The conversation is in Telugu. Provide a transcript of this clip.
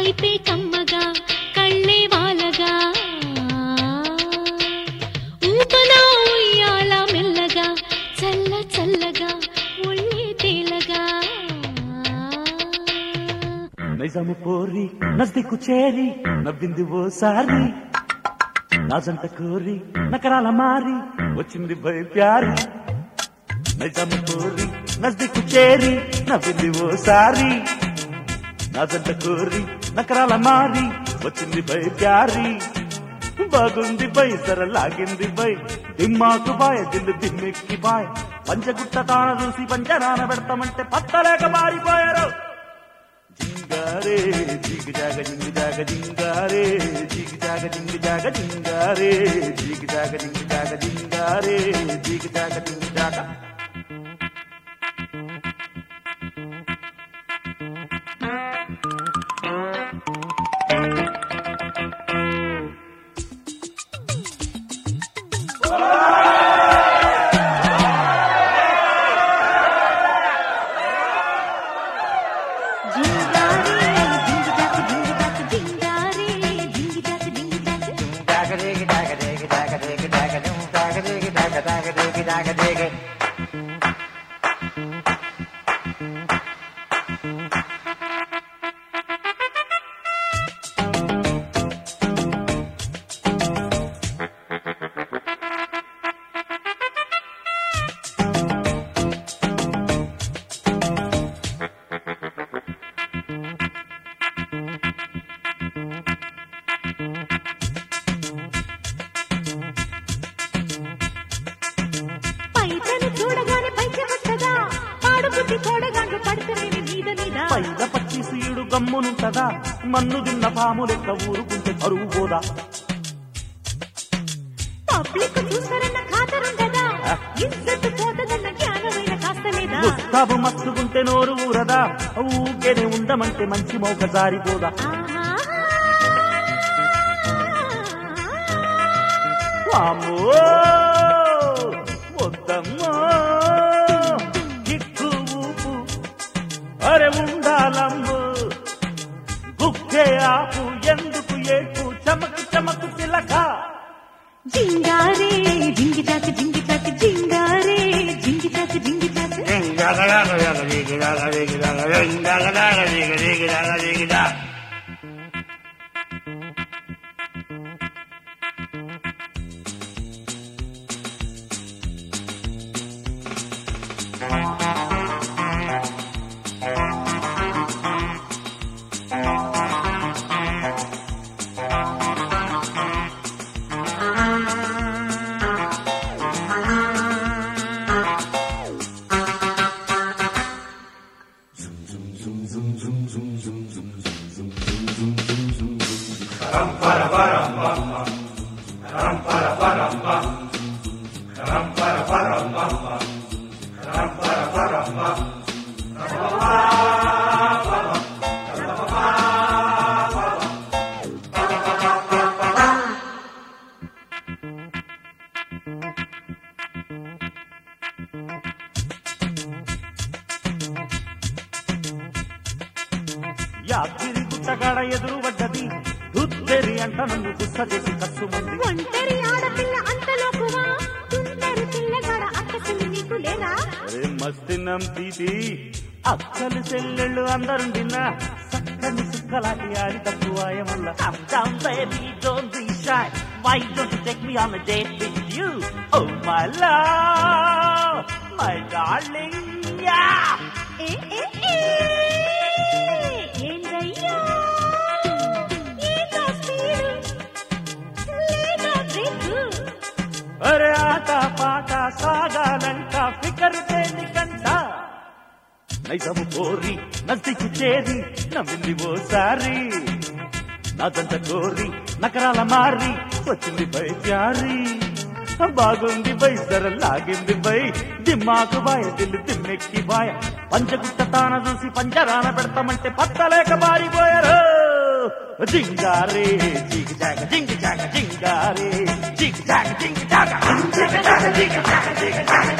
కైపే కమ్మగా కళ్ళే వాలగా ఊపనా ఉయ్యాల మెల్లగా చల్ల చల్లగా ఒళ్ళే తేలగా నైజాము పోరి నజ్దికు చేరి నవ్వింది ఓసారి నా జంట కోరి నకరాల మారి వచ్చింది భయ ప్యారి నైజాము పోరి నజ్దికు చేరి నవ్వింది ఓసారి నా జంట కోరి నకరాల మారి వచ్చింది భయ ప్యారి బాగుంది బై సర లాగింది బై దిమ్మాకు బాయ్ దిల్లు దిమ్మెక్కి బాయ్ పంచగుట్ట తాన చూసి పంచరాన పెడతామంటే పత్తలేక మారిపోయారు జింగారే జిగ్ జాగ జింగ్ జాగ జింగారే జిగ్ జాగ జింగ్ జాగ జింగారే జిగ్ జాగ జింగ్ జాగ జింగారే జిగ్ జాగ జింగ్ జాగ జింగారే జింగిజాక జింగిజాక జింగారే జింగిజాక జింగిజాక పైతను చూడగానే పైచెమట్టగా పాడుబుద్ధి కోడగాండ్లు పడుతునేవి మీద మీద పైన పచ్చి సీడు గమ్మునుంటదా మన్ను తిన్న పాము లెక్క ఊరుకుంటే కరువు పోదా పబ్లిక్ చూస్తారన్న ఖాతరుండదా ఇజ్జత్ పోతదన్న జ్ఞానమైన కాస్త లేదా ముస్తాబు మస్తుకుంటే నోరు ఊరదా ఊకేనే ఉండమంటే మంచి మౌక జారిపోదా ఆహా. వామ్మో వద్దమ్మో కిక్కు ఊపు అరే ఉండాలమ్ము గుక్కే ఆపు ఎందుకు ఏపు చమకు చమకు చిలక జింగారే జింగి చాక జింగి చాక జింగారే జింగి చాక జింగి చాక యాత్రి గుట్టగాడ ఎదురు పడ్డది దుత్తెరి అంట నన్ను గుస్స చేసి కస్సు మంది ఒంటరి ఆడపిల్ల అంతలోకువా తుంటరి పిల్లగాడ అక్కసలు నీకు లేదా అరే మస్తినం తీసి అక్కలు చెల్లెళ్ళు అందరుండిన చక్కని సుక్కలాంటి ఆడి తక్కువాయమల్ల Calm down baby don't be shy Why don't you take me on a date with you Oh my love My darling yeah ఏ ఏ ఏ ఏందయ్యా ఏదో స్పీడు లేదా బ్రేకు అరే ఆట పాట సాగాలంట ఫికరు దేనికంట నైజము కోరి నస్తికి చేరి నవ్వింది ఓసారి నాదంత కోరి నకరాల మారి వచ్చింది బై ప్యారి బాగుంది బై సర లాగింది బై దిమ్మాకు బాయ దిల్లు దిమ్మెక్కి బాయ పంచగుట్ట తాన చూసి పంచరాన పెడతామంటే పత్తలేక మారిపోయారు జింగారే జిగ్ జాగ జింగ్ జాగ జింగారే జిగ్ జాగ జింగ్ జాగ జింగ్ జాగ జింగ్ జాగ జింగ్ జాగ